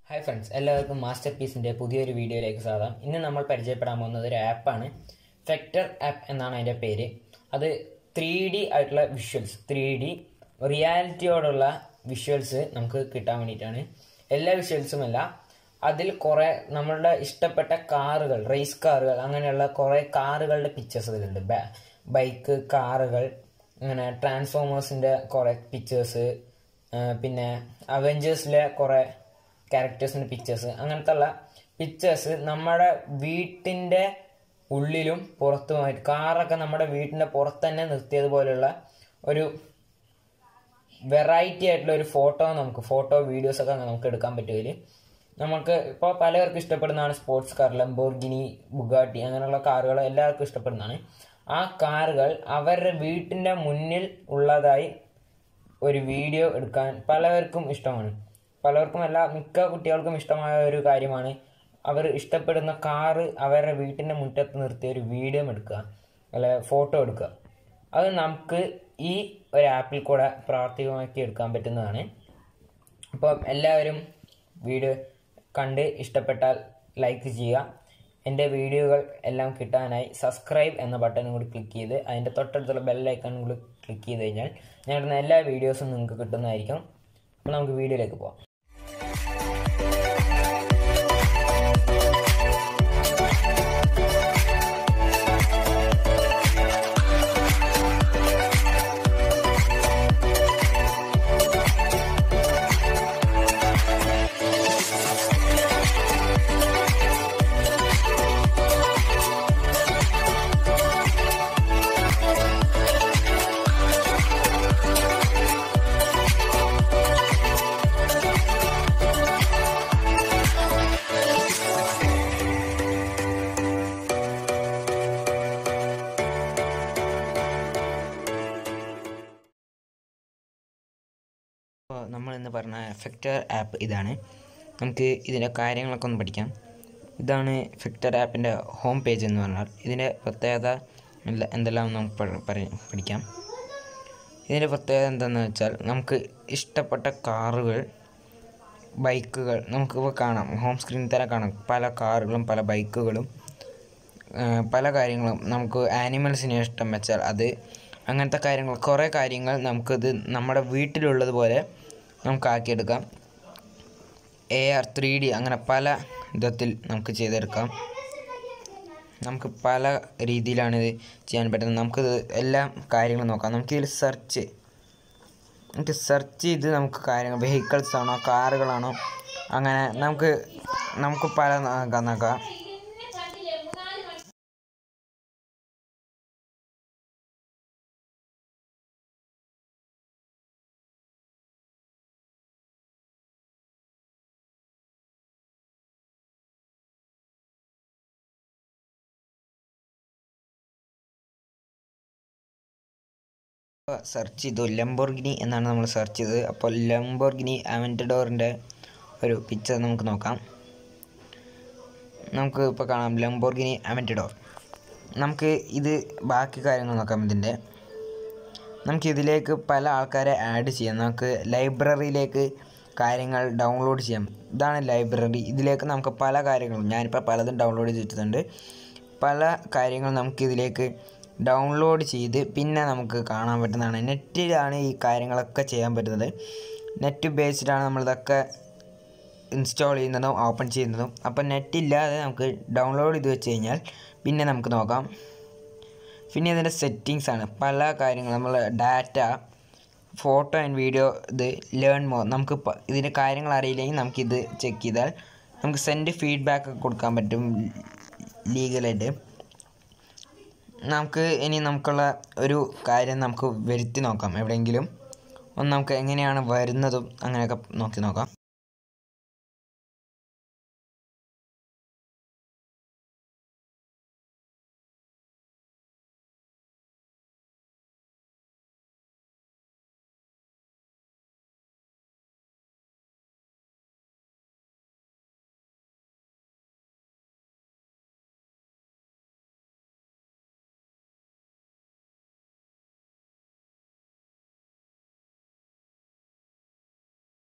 hi friends എല്ലാവർക്കും master പീസിൻ്റെ പുതിയൊരു വീഡിയോയിലേക്ക് സ്വാഗതം ഇന്ന് നമ്മൾ പരിചയപ്പെടാൻ പോകുന്നത് ഒരു ആപ്പാണ് ഫെക്ടർ ആപ്പ് എന്നാണ് അതിൻ്റെ പേര് അത് ത്രീ ഡി ആയിട്ടുള്ള വിഷ്വൽസ് ത്രീ ഡി റിയാലിറ്റിയോടുള്ള വിഷ്വൽസ് നമുക്ക് കിട്ടാൻ വേണ്ടിയിട്ടാണ് എല്ലാ വിഷ്വൽസും അല്ല അതിൽ കുറേ നമ്മളുടെ ഇഷ്ടപ്പെട്ട കാറുകൾ റേസ് കാറുകൾ അങ്ങനെയുള്ള കുറേ കാറുകളുടെ പിക്ചേഴ്സുകളുണ്ട് ബൈക്ക് കാറുകൾ അങ്ങനെ ട്രാൻസ്ഫോമേഴ്സിൻ്റെ കുറേ പിക്ചേഴ്സ് പിന്നെ അവഞ്ചേഴ്സിലെ കുറേ ക്യാരക്ടേഴ്സിൻ്റെ പിക്ചേഴ്സ് അങ്ങനത്തെ ഉള്ള പിക്ചേഴ്സ് നമ്മുടെ വീട്ടിൻ്റെ ഉള്ളിലും പുറത്തുമായിട്ട് കാറൊക്കെ നമ്മുടെ വീട്ടിൻ്റെ പുറത്ത് തന്നെ നിർത്തിയതുപോലെയുള്ള ഒരു വെറൈറ്റി ആയിട്ടുള്ള ഒരു ഫോട്ടോ നമുക്ക് ഫോട്ടോ വീഡിയോസ് ഒക്കെ നമുക്ക് എടുക്കാൻ പറ്റുമതിൽ നമുക്ക് ഇപ്പോൾ പലർക്കും ഇഷ്ടപ്പെടുന്നതാണ് സ്പോർട്സ് കാർ ലംബോർഗിനി ബുഗാട്ടി അങ്ങനെയുള്ള കാറുകൾ എല്ലാവർക്കും ഇഷ്ടപ്പെടുന്നതാണ് ആ കാറുകൾ അവരുടെ വീട്ടിൻ്റെ മുന്നിൽ ഉള്ളതായി ഒരു വീഡിയോ എടുക്കാൻ പലവർക്കും ഇഷ്ടമാണ് പലർക്കും അല്ല മിക്ക കുട്ടികൾക്കും ഇഷ്ടമായ ഒരു കാര്യമാണ് അവർ ഇഷ്ടപ്പെടുന്ന കാറ് അവരുടെ വീട്ടിൻ്റെ മുറ്റത്ത് നിർത്തി ഒരു വീഡിയോ എടുക്കുക അല്ലെ ഫോട്ടോ എടുക്കുക അത് നമുക്ക് ഈ ഒരു ആപ്പിൽ കൂടെ പ്രാവർത്തികമാക്കി എടുക്കാൻ പറ്റുന്നതാണ് അപ്പം എല്ലാവരും വീഡിയോ കണ്ട് ഇഷ്ടപ്പെട്ടാൽ ലൈക്ക് ചെയ്യുക എൻ്റെ വീഡിയോകൾ എല്ലാം കിട്ടാനായി സബ്സ്ക്രൈബ് എന്ന ബട്ടണും കൂടി ക്ലിക്ക് ചെയ്ത് അതിൻ്റെ തൊട്ടടുത്തുള്ള ബെല്ലൈക്കണും കൂടി ക്ലിക്ക് ചെയ്ത് കഴിഞ്ഞാൽ ഞാൻ ഇടുന്ന എല്ലാ വീഡിയോസും നിങ്ങൾക്ക് കിട്ടുന്നതായിരിക്കും അപ്പോൾ നമുക്ക് വീഡിയോയിലേക്ക് പോകാം അപ്പോൾ നമ്മൾ ഇന്ന് പറഞ്ഞ എഫക്റ്റർ ആപ്പ് ഇതാണ് നമുക്ക് ഇതിൻ്റെ കാര്യങ്ങളൊക്കെ ഒന്ന് പഠിക്കാം ഇതാണ് ഫിക്ടർ ആപ്പിൻ്റെ ഹോം പേജ് എന്ന് പറഞ്ഞാൽ ഇതിൻ്റെ പ്രത്യേകത എല്ലാ- എന്തെല്ലാം നമുക്ക് പ- പറ- പഠിക്കാം ഇതിൻ്റെ പ്രത്യേകത എന്താണെന്ന് വെച്ചാൽ നമുക്ക് ഇഷ്ടപ്പെട്ട കാറുകൾ ബൈക്കുകൾ നമുക്കിപ്പോൾ കാണാം ഹോം സ്ക്രീനിൽ തന്നെ കാണാം പല കാറുകളും പല ബൈക്കുകളും ആ, പല കാര്യങ്ങളും നമുക്ക് ആനിമൽസിനെ ഇഷ്ടം വെച്ചാൽ അത് അങ്ങനത്തെ കാര്യങ്ങൾ കുറേ കാര്യങ്ങൾ നമുക്കിത് നമ്മുടെ വീട്ടിലുള്ളതുപോലെ നമുക്ക് ആക്കിയെടുക്കാം എ ആർ ത്രീ ഡി അങ്ങനെ പല വിധത്തിൽ നമുക്ക് ചെയ്തെടുക്കാം നമുക്ക് പല രീതിയിലാണ് ഇത് ചെയ്യാൻ പറ്റുന്നത് നമുക്കിത് എല്ലാ കാര്യങ്ങളും നോക്കാം നമുക്കിതിൽ സെർച്ച് നമുക്ക് സെർച്ച് ചെയ്ത് നമുക്ക് കാര്യങ്ങൾ വെഹിക്കിൾസ് ആണോ കാറുകളാണോ അങ്ങനെ നമുക്ക് നമുക്ക് പല നോക്കാം നോക്കാം സെർച്ച് ചെയ്തു ലംബോർഗിനി എന്നാണ് നമ്മൾ സെർച്ച് ചെയ്തത് അപ്പോൾ ലംബോർഗിനി അവൻറ്റഡോറിൻ്റെ ഒരു പിക്ചർ നമുക്ക് നോക്കാം നമുക്ക് ഇപ്പോൾ കാണാം ലംബോർഗിനി അവൻറ്റഡോർ നമുക്ക് ഇത് ബാക്കി കാര്യങ്ങൾ നോക്കാം ഇതിൻ്റെ നമുക്ക് ഇതിലേക്ക് പല ആൾക്കാരെ ആഡ് ചെയ്യാം നമുക്ക് ലൈബ്രറിയിലേക്ക് കാര്യങ്ങൾ ഡൗൺലോഡ് ചെയ്യാം ഇതാണ് ലൈബ്രറി ഇതിലേക്ക് നമുക്ക് പല കാര്യങ്ങളും ഞാനിപ്പോൾ പലതും ഡൗൺലോഡ് ചെയ്തിട്ടുണ്ട് പല കാര്യങ്ങളും നമുക്ക് ഇതിലേക്ക് ഡൗൺലോഡ് ചെയ്ത് പിന്നെ നമുക്ക് കാണാൻ പറ്റുന്നതാണ് നെറ്റിലാണ് ഈ കാര്യങ്ങളൊക്കെ ചെയ്യാൻ പറ്റുന്നത് നെറ്റ് ബേസ്ഡാണ് നമ്മളിതൊക്കെ ഇൻസ്റ്റാൾ ചെയ്യുന്നതും ഓപ്പൺ ചെയ്യുന്നതും അപ്പം നെറ്റ് ഇല്ലാതെ നമുക്ക് ഡൗൺലോഡ് ചെയ്ത് വെച്ച് കഴിഞ്ഞാൽ പിന്നെ നമുക്ക് നോക്കാം പിന്നെ ഇതിൻ്റെ സെറ്റിങ്സ് ആണ് പല കാര്യങ്ങൾ നമ്മൾ ഡാറ്റ ഫോട്ടോ ആൻഡ് വീഡിയോ ഇത് ലേൺ മോ നമുക്ക് പ- ഇതിൻ്റെ കാര്യങ്ങൾ അറിയില്ലെങ്കിൽ നമുക്കിത് ചെക്ക് ചെയ്താൽ നമുക്ക് സെൻഡ് ഫീഡ്ബാക്ക് ഒക്കെ കൊടുക്കാൻ പറ്റും ലീഗലായിട്ട് നമുക്ക് ഇനി നമുക്കുള്ള ഒരു കാര്യം നമുക്ക് വരുത്തി നോക്കാം എവിടെയെങ്കിലും ഒന്ന് നമുക്ക് എങ്ങനെയാണ് വരുന്നതും അങ്ങനെയൊക്കെ നോക്കി നോക്കാം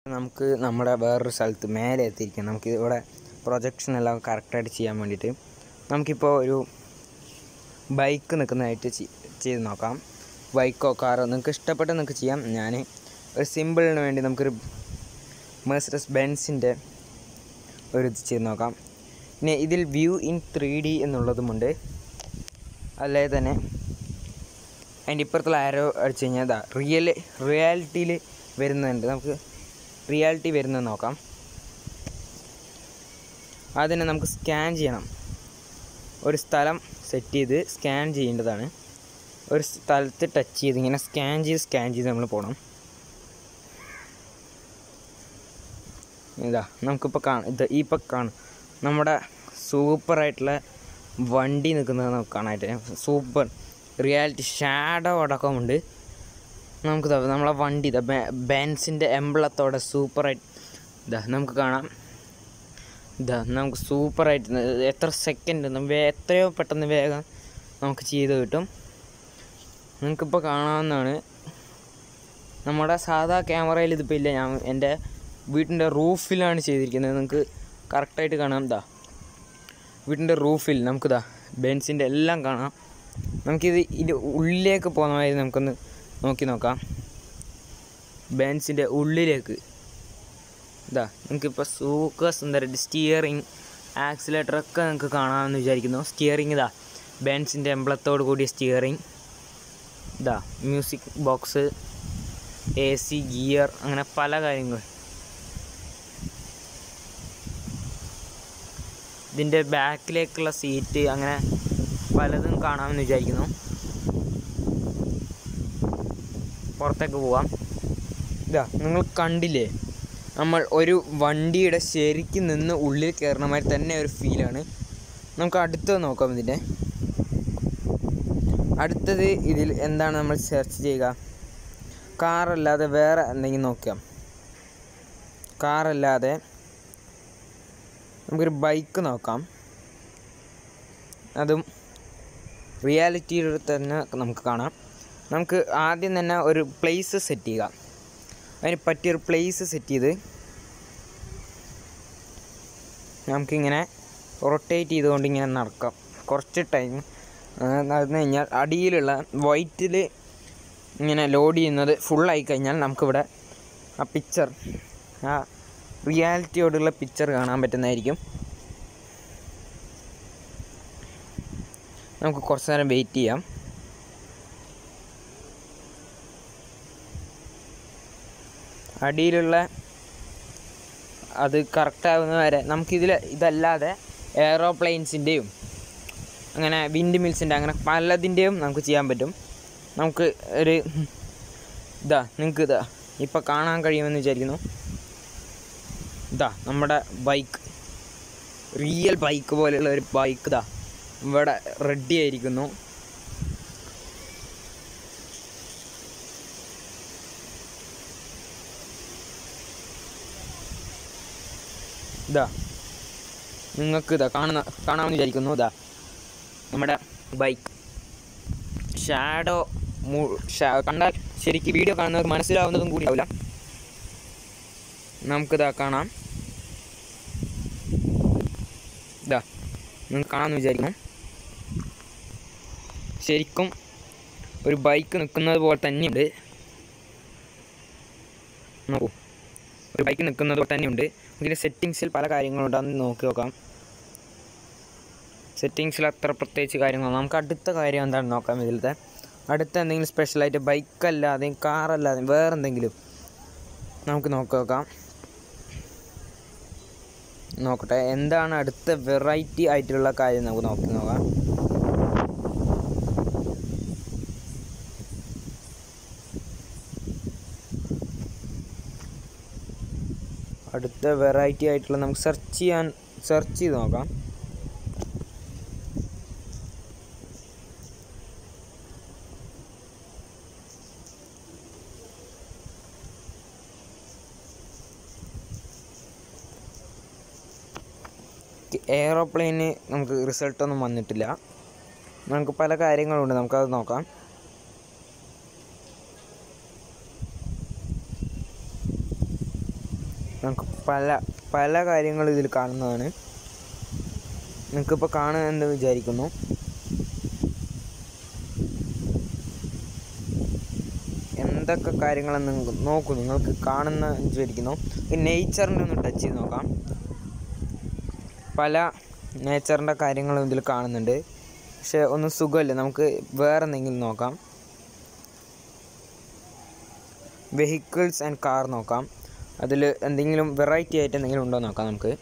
നമുക്ക് നമ്മുടെ വേറൊരു സ്ഥലത്ത് മേലെ എത്തിയിരിക്കാം നമുക്ക് ഇവിടെ പ്രൊജക്ഷൻ എല്ലാം കറക്റ്റായിട്ട് ചെയ്യാൻ വേണ്ടിയിട്ട് നമുക്കിപ്പോൾ ഒരു ബൈക്ക് നിൽക്കുന്നതായിട്ട് ചെ- ചെയ്ത് നോക്കാം ബൈക്കോ കാറോ നിങ്ങൾക്ക് ഇഷ്ടപ്പെട്ട് നിങ്ങൾക്ക് ചെയ്യാം ഞാൻ ഒരു സിമ്പിളിന് വേണ്ടി നമുക്കൊരു മേഴ്സഡസ് ബെൻസിൻ്റെ ഒരു ഇത് ചെയ്ത് നോക്കാം പിന്നെ ഇതിൽ വ്യൂ ഇൻ ത്രീ ഡി എന്നുള്ളതുമുണ്ട് അല്ലാതെ തന്നെ അതിൻ്റെ ഇപ്പുറത്തുള്ള ആരോ അടിച്ചു കഴിഞ്ഞാൽ ഇതാ റിയൽ റിയാലിറ്റിയിൽ വരുന്നുണ്ട് നമുക്ക് റിയാലിറ്റി വരുന്നത് നോക്കാം അതിനെ നമുക്ക് സ്കാൻ ചെയ്യണം ഒരു സ്ഥലം സെറ്റ് ചെയ്ത് സ്കാൻ ചെയ്യേണ്ടതാണ് ഒരു സ്ഥലത്ത് ടച്ച് ചെയ്ത് ഇങ്ങനെ സ്കാൻ ചെയ്ത് സ്കാൻ ചെയ്ത് നമ്മൾ പോകണം ഇതാ നമുക്കിപ്പോൾ കാണാം ഇത് ഈ ഇപ്പം കാണും നമ്മുടെ സൂപ്പറായിട്ടുള്ള വണ്ടി നിൽക്കുന്നത് നമുക്ക് കാണാനായിട്ട് സൂപ്പർ റിയാലിറ്റി ഷാഡോ അടക്കമുണ്ട് നമുക്ക് ദാ നമ്മളെ വണ്ടി ഇതാ ബെൻസിൻ്റെ എംബ്ലത്തോടെ സൂപ്പറായിട്ട് ഇതാ നമുക്ക് കാണാം ഇതാ നമുക്ക് സൂപ്പറായിട്ട് എത്ര സെക്കൻഡ് വേ എത്രയോ പെട്ടെന്ന് വേഗം നമുക്ക് ചെയ്ത് കിട്ടും നിങ്ങൾക്കിപ്പോൾ കാണാവുന്നതാണ് നമ്മുടെ സാധാ ക്യാമറയിൽ ഇതിപ്പോൾ ഇല്ല ഞാൻ എൻ്റെ വീട്ടിൻ്റെ റൂഫിലാണ് ചെയ്തിരിക്കുന്നത് നിങ്ങൾക്ക് കറക്റ്റായിട്ട് കാണാം ഇതാ വീട്ടിൻ്റെ റൂഫിൽ നമുക്കിതാ ബെൻസിൻ്റെ എല്ലാം കാണാം നമുക്കിത് ഇതിൻ്റെ ഉള്ളിലേക്ക് പോകുന്ന മാതിരി നമുക്കൊന്ന് നോക്കി നോക്കാം ബെൻസിൻ്റെ ഉള്ളിലേക്ക് ഇതാ നിങ്ങൾക്കിപ്പോൾ സൂക്ക സുന്ദരമായിട്ട് സ്റ്റിയറിങ് ആക്സിലേറ്റർ ഒക്കെ നിങ്ങൾക്ക് കാണാമെന്ന് വിചാരിക്കുന്നു സ്റ്റിയറിങ് ഇതാ ബെൻസിൻ്റെ എംബ്ലത്തോട് കൂടിയ സ്റ്റിയറിങ് ഇതാ music box A C gear അങ്ങനെ പല കാര്യങ്ങൾ ഇതിൻ്റെ ബാക്കിലേക്കുള്ള സീറ്റ് അങ്ങനെ പലതും കാണാമെന്ന് വിചാരിക്കുന്നു പുറത്തേക്ക് പോവാം ഇതാ നിങ്ങൾ കണ്ടില്ലേ നമ്മൾ ഒരു വണ്ടിയുടെ ശരിക്കും നിന്ന് ഉള്ളിൽ കയറണ മാതിരി തന്നെ ഒരു ഫീലാണ് നമുക്ക് അടുത്തത് നോക്കാം ഇതിൻ്റെ അടുത്തത് ഇതിൽ എന്താണ് നമ്മൾ സെർച്ച് ചെയ്യുക കാറല്ലാതെ വേറെ എന്തെങ്കിലും നോക്കാം കാറല്ലാതെ നമുക്കൊരു ബൈക്ക് നോക്കാം അതും റിയാലിറ്റിയിൽ തന്നെ നമുക്ക് കാണാം നമുക്ക് ആദ്യം തന്നെ ഒരു പ്ലേസ് സെറ്റ് ചെയ്യുക അതിന് പറ്റിയൊരു പ്ലേസ് സെറ്റ് ചെയ്ത് നമുക്കിങ്ങനെ റൊട്ടേറ്റ് ചെയ്തുകൊണ്ട് ഇങ്ങനെ നടക്കാം കുറച്ച് ടൈം നടന്നു കഴിഞ്ഞാൽ അടിയിലുള്ള വൈറ്റിൽ ഇങ്ങനെ ലോഡ് ചെയ്യുന്നത് ഫുള്ളായി കഴിഞ്ഞാൽ നമുക്കിവിടെ ആ പിക്ചർ ആ റിയാലിറ്റിയോടുള്ള പിക്ചർ കാണാൻ പറ്റുന്നതായിരിക്കും നമുക്ക് കുറച്ച് നേരം വെയിറ്റ് ചെയ്യാം അടിയിലുള്ള അത് കറക്റ്റ് ആവുന്ന വരെ നമുക്കിതിൽ ഇതല്ലാതെ എയറോപ്ലെയിൻസിൻ്റെയും അങ്ങനെ വിൻഡ് മിൽസിൻ്റെ അങ്ങനെ പലതിൻ്റെയും നമുക്ക് ചെയ്യാൻ പറ്റും നമുക്ക് ഒരു ഇതാ നിങ്ങൾക്ക് ഇതാ ഇപ്പോൾ കാണാൻ കഴിയുമെന്ന് വിചാരിക്കുന്നു ഇതാ നമ്മുടെ ബൈക്ക് റിയൽ ബൈക്ക് പോലെയുള്ള ഒരു ബൈക്ക് ഇതാ ഇവിടെ റെഡി ആയിരിക്കുന്നു ഇതാ നിങ്ങൾക്ക് ഇതാ കാണുന്ന കാണാമെന്ന് വിചാരിക്കുന്നു ഇതാ നമ്മുടെ ബൈക്ക് ഷാഡോ കണ്ടാൽ ശരിക്കും വീഡിയോ കാണുന്നവർക്ക് മനസ്സിലാവുന്നതും കൂടിയാവില്ല നമുക്കിതാ കാണാം ഇതാ നിങ്ങൾക്ക് കാണാമെന്ന് വിചാരിക്കുന്നു ശരിക്കും ഒരു ബൈക്ക് നിൽക്കുന്നത് പോലെ തന്നെയുണ്ട് നോക്കൂ ഒരു ബൈക്ക് നിൽക്കുന്നത് പോലെ തന്നെയുണ്ട് ഇതിൻ്റെ സെറ്റിങ്സിൽ പല കാര്യങ്ങളുണ്ടെന്ന് നോക്കി നോക്കാം സെറ്റിങ്സിൽ അത്ര പ്രത്യേകിച്ച് കാര്യങ്ങളൊന്നും നമുക്ക് അടുത്ത കാര്യം എന്താണെന്ന് നോക്കാം ഇതിലത്തെ അടുത്ത എന്തെങ്കിലും സ്പെഷ്യലായിട്ട് ബൈക്കല്ലാതെയും കാറല്ലാതെയും വേറെ എന്തെങ്കിലും നമുക്ക് നോക്കി നോക്കാം നോക്കട്ടെ എന്താണ് അടുത്ത വെറൈറ്റി ആയിട്ടുള്ള കാര്യം നമുക്ക് നോക്കി നോക്കാം അടുത്ത വെറൈറ്റി ആയിട്ടുള്ള നമുക്ക് സെർച്ച് ചെയ്യാൻ സെർച്ച് ചെയ്ത് നോക്കാം എയറോപ്ലെയിന് നമുക്ക് റിസൾട്ടൊന്നും വന്നിട്ടില്ല നമുക്ക് പല കാര്യങ്ങളുണ്ട് നമുക്കത് നോക്കാം നമുക്ക് പല പല കാര്യങ്ങളും ഇതിൽ കാണുന്നതാണ് നിങ്ങൾക്കിപ്പോൾ കാണുമെന്ന് വിചാരിക്കുന്നു എന്തൊക്കെ കാര്യങ്ങളെന്ന് നിങ്ങൾക്ക് നോക്കൂ നിങ്ങൾക്ക് കാണുന്ന വിചാരിക്കുന്നു ഈ നേച്ചറിൻ്റെ ഒന്ന് ടച്ച് ചെയ്ത് നോക്കാം പല നേച്ചറിൻ്റെ കാര്യങ്ങളും ഇതിൽ കാണുന്നുണ്ട് പക്ഷെ ഒന്നും സുഖമില്ല നമുക്ക് വേറെ എന്തെങ്കിലും നോക്കാം വെഹിക്കിൾസ് ആൻഡ് കാർ നോക്കാം അതിൽ എന്തെങ്കിലും വെറൈറ്റി ആയിട്ട് എന്തെങ്കിലും ഉണ്ടോ എന്ന് നോക്കാം നമുക്ക്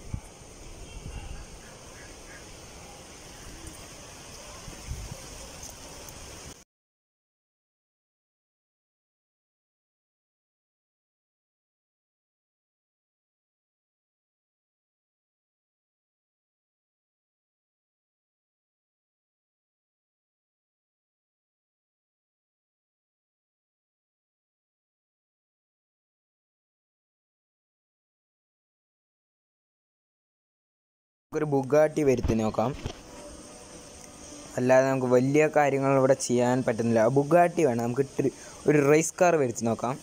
ഒരു ബുഗാട്ടി വരുത്തി നോക്കാം അല്ലാതെ നമുക്ക് വലിയ കാര്യങ്ങൾ ഇവിടെ ചെയ്യാൻ പറ്റുന്നില്ല ബുഗാട്ടി വേണം നമുക്ക് ഇട്ട് ഒരു റേസ് കാർ വരുത്തി നോക്കാം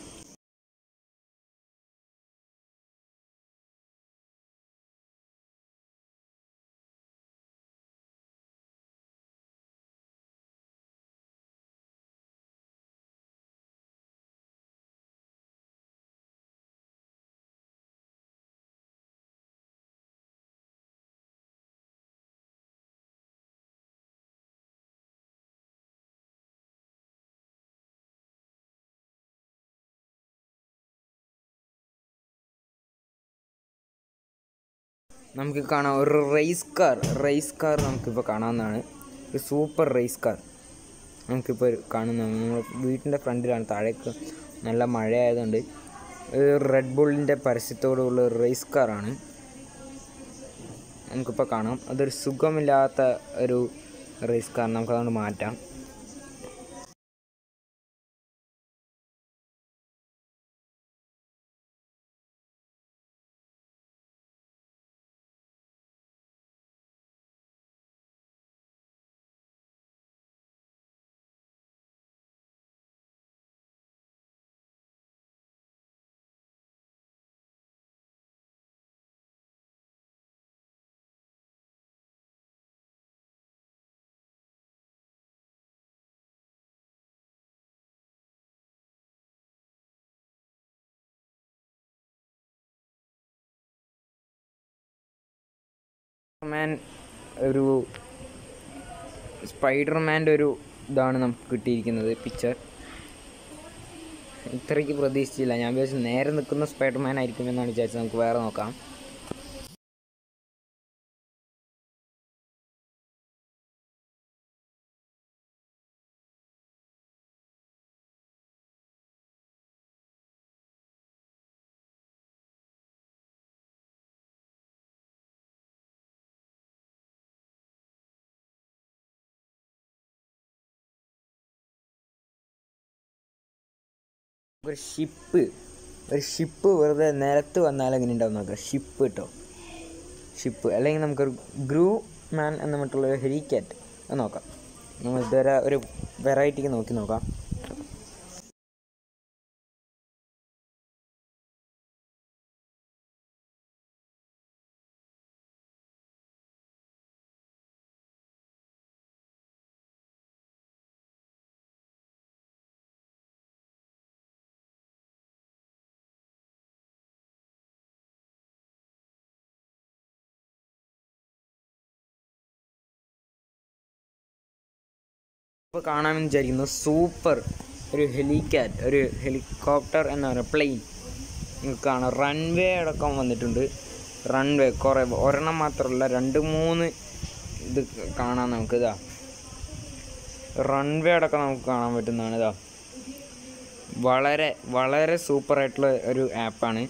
നമുക്ക് കാണാം ഒരു റേസ് കാർ റേസ് കാർ നമുക്കിപ്പോൾ കാണാവുന്നതാണ് ഒരു സൂപ്പർ റേസ് കാർ നമുക്കിപ്പോൾ കാണുന്നതാണ് നമ്മൾ വീട്ടിൻ്റെ ഫ്രണ്ടിലാണ് താഴേക്ക് നല്ല മഴയായതുകൊണ്ട് ഒരു റെഡ് ബുള്ളിൻ്റെ പരസ്യത്തോടുള്ള ഒരു റേസ് കാറാണ് നമുക്കിപ്പോൾ കാണാം അതൊരു സുഖമില്ലാത്ത ഒരു റേസ് കാർ നമുക്കതുകൊണ്ട് മാറ്റാം മാൻ ഒരു സ്പൈഡർമാൻ്റെ ഒരു ഇതാണ് നമുക്ക് കിട്ടിയിരിക്കുന്നത് പിക്ചർ ഇത്രയ്ക്ക് പ്രതീക്ഷിച്ചില്ല ഞാൻ വിചാരിച്ചു നേരെ നിൽക്കുന്ന സ്പൈഡർമാൻ ആയിരിക്കും എന്നാണ് വിചാരിച്ചത് നമുക്ക് വേറെ നോക്കാം ഒരു ഷിപ്പ് ഒരു ഷിപ്പ് വെറുതെ നിലത്ത് വന്നാൽ എങ്ങനെ ഉണ്ടാവും നോക്കാം ഷിപ്പ് കേട്ടോ ഷിപ്പ് അല്ലെങ്കിൽ നമുക്കൊരു ഗ്രൂ മാൻ എന്ന മറ്റുള്ള ഒരു ഹെലിക്കാറ്റ് അത് നോക്കാം നമ്മൾ ഇതുവരെ ഒരു വെറൈറ്റിക്ക് നോക്കി നോക്കാം ഇപ്പോൾ കാണാമെന്ന് വിചാരിക്കുന്നു സൂപ്പർ ഒരു ഹെലിക്കാറ്റ് ഒരു ഹെലികോപ്റ്റർ എന്ന് പറയുക പ്ലെയിൻ നിങ്ങൾക്ക് കാണാം റൺവേ അടക്കം വന്നിട്ടുണ്ട് റൺവേ കുറേ ഒരെണ്ണം മാത്രമല്ല രണ്ട് മൂന്ന് ഇത് കാണാം നമുക്ക് ഇതാ റൺവേ അടക്കം നമുക്ക് കാണാൻ പറ്റുന്നതാണ് ഇതാ വളരെ വളരെ സൂപ്പറായിട്ടുള്ള ഒരു ആപ്പാണ്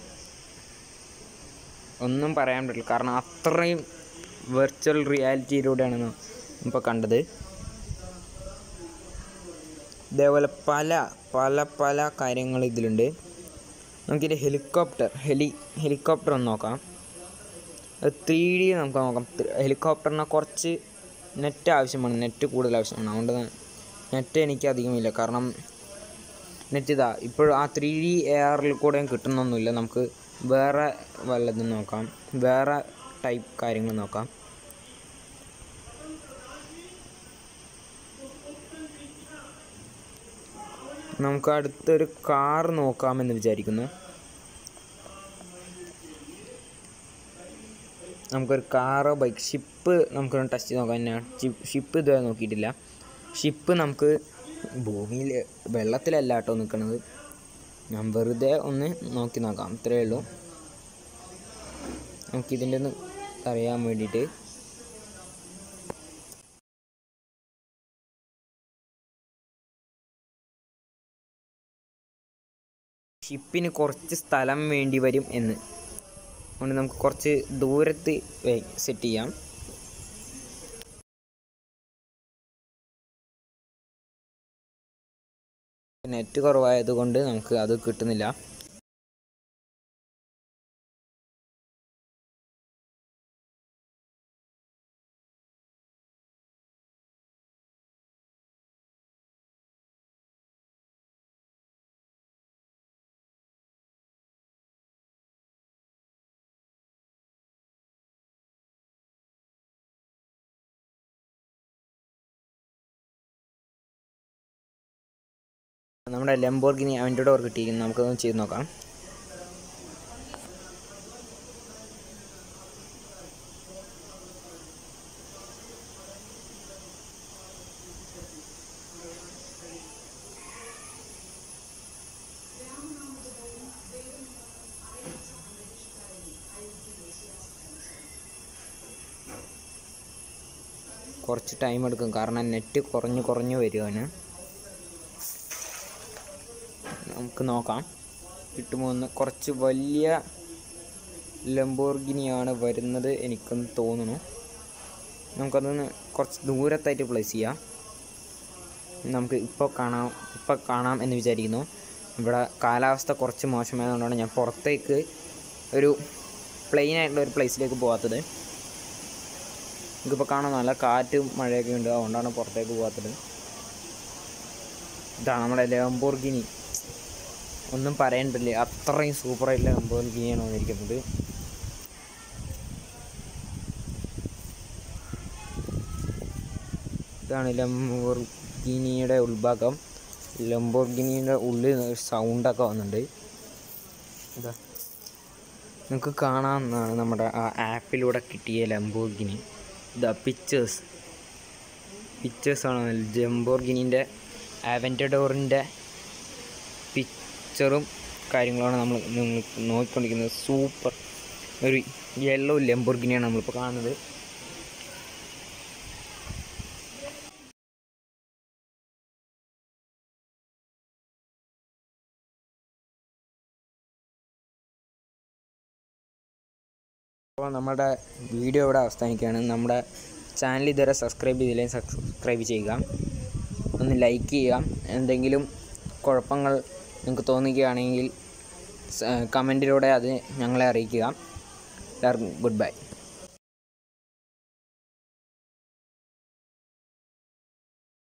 ഒന്നും പറയാൻ പറ്റില്ല കാരണം അത്രയും വെർച്വൽ റിയാലിറ്റിയിലൂടെയാണ് ഇപ്പോൾ കണ്ടത് ഇതേപോലെ പല പല പല കാര്യങ്ങൾ ഇതിലുണ്ട് നമുക്കിത് ഹെലികോപ്റ്റർ ഹെലി ഹെലികോപ്റ്റർ ഒന്ന് നോക്കാം അത് ത്രീ ഡി നമുക്ക് നോക്കാം ഹെലികോപ്റ്ററിന് കുറച്ച് നെറ്റ് ആവശ്യമാണ് നെറ്റ് കൂടുതൽ ആവശ്യമാണ് അതുകൊണ്ട് നെറ്റ് എനിക്ക് അധികമില്ല കാരണം നെറ്റ് ഇതാ ഇപ്പോഴും ആ ത്രീ ഡി എ ആറിൽ കൂടെ കിട്ടുന്നൊന്നുമില്ല നമുക്ക് വേറെ വല്ലതും നോക്കാം വേറെ ടൈപ്പ് കാര്യങ്ങൾ നോക്കാം നമുക്ക് അടുത്തൊരു കാർ നോക്കാമെന്ന് വിചാരിക്കുന്നു നമുക്കൊരു കാറോ ബൈക്ക് ഷിപ്പ് നമുക്കൊന്ന് ടെസ്റ്റ് ചെയ്ത് നോക്കാം ഞാൻ ഷിപ്പ് ഇതുവരെ നോക്കിയിട്ടില്ല ഷിപ്പ് നമുക്ക് ഭൂമിയിൽ വെള്ളത്തിലല്ല കേട്ടോ നിൽക്കുന്നത് ഞാൻ വെറുതെ ഒന്ന് നോക്കി നോക്കാം ഇത്രയേ ഉള്ളൂ നമുക്കിതിൻ്റെ ഒന്ന് അറിയാൻ വേണ്ടിയിട്ട് ഷിപ്പിന് കുറച്ച് സ്ഥലം വേണ്ടി വരും എന്ന് അതുകൊണ്ട് നമുക്ക് കുറച്ച് ദൂരത്ത് സെറ്റ് ചെയ്യാം നെറ്റ് കുറവായതുകൊണ്ട് നമുക്ക് അത് കിട്ടുന്നില്ല നമ്മുടെ ലംബോർഗിനി അവൻ്റെ ഡോർ കിട്ടിയിരിക്കുന്നു നമുക്കതൊന്ന് ചെയ്ത് നോക്കാം കുറച്ച് ടൈം എടുക്കും കാരണം നെറ്റ് കുറഞ്ഞു കുറഞ്ഞു വരുവാണ് നമുക്ക് നോക്കാം കിട്ടുമോ എന്ന് കുറച്ച് വലിയ ലംബോർഗിനിയാണ് വരുന്നത് എനിക്കൊന്ന് തോന്നുന്നു നമുക്കതൊന്ന് കുറച്ച് ദൂരത്തായിട്ട് പ്ലേസ് ചെയ്യാം നമുക്ക് ഇപ്പോൾ കാണാം ഇപ്പോൾ കാണാം എന്ന് വിചാരിക്കുന്നു ഇവിടെ കാലാവസ്ഥ കുറച്ച് മോശമായതുകൊണ്ടാണ് ഞാൻ പുറത്തേക്ക് ഒരു പ്ലെയിൻ ആയിട്ടുള്ള ഒരു പ്ലേസിലേക്ക് പോകാത്തത് നമുക്കിപ്പോൾ കാണാൻ നല്ല കാറ്റും മഴയൊക്കെ ഉണ്ട് അതുകൊണ്ടാണ് പുറത്തേക്ക് പോകാത്തത് ഇതാണ് നമ്മുടെ ലംബോർഗിനി ഒന്നും പറയണ്ടില്ല അത്രയും സൂപ്പറായിട്ടുള്ള ലംബോർഗിനിയാണ് വന്നിരിക്കുന്നത് ഇതാണ് ലംബോർഗിനിയുടെ ഉൾഭാഗം ലംബോർഗിനിയുടെ ഉള്ളിൽ സൗണ്ടൊക്കെ വന്നിട്ടുണ്ട് ഇതാ നിങ്ങൾക്ക് കാണാവുന്നതാണ് നമ്മുടെ ആ ആപ്പിലൂടെ കിട്ടിയ ലംബോർഗിനി ഇതാ പിക്ചേഴ്സ് പിക്ചേഴ്സാണ് ലംബോർഗിനിൻ്റെ ആവൻറ്റഡോറിൻ്റെ പിക്ചറും കാര്യങ്ങളാണ് നമ്മൾ നിങ്ങൾ നോക്കിക്കൊണ്ടിരിക്കുന്നത് സൂപ്പർ ഒരു യെല്ലോ ലംബോർഗിനിയാണ് നമ്മളിപ്പോൾ കാണുന്നത് അപ്പോൾ നമ്മുടെ വീഡിയോ ഇവിടെ അവസാനിക്കുകയാണ് നമ്മുടെ ചാനൽ ഇതുവരെ സബ്സ്ക്രൈബ് ചെയ്തില്ലെങ്കിൽ സബ്സ്ക്രൈബ് ചെയ്യുക ഒന്ന് ലൈക്ക് ചെയ്യുക എന്തെങ്കിലും കുഴപ്പങ്ങൾ നിങ്ങൾക്ക് തോന്നുകയാണെങ്കിൽ കമൻറ്റിലൂടെ അത് ഞങ്ങളെ അറിയിക്കുക എല്ലാവർക്കും ഗുഡ് ബൈ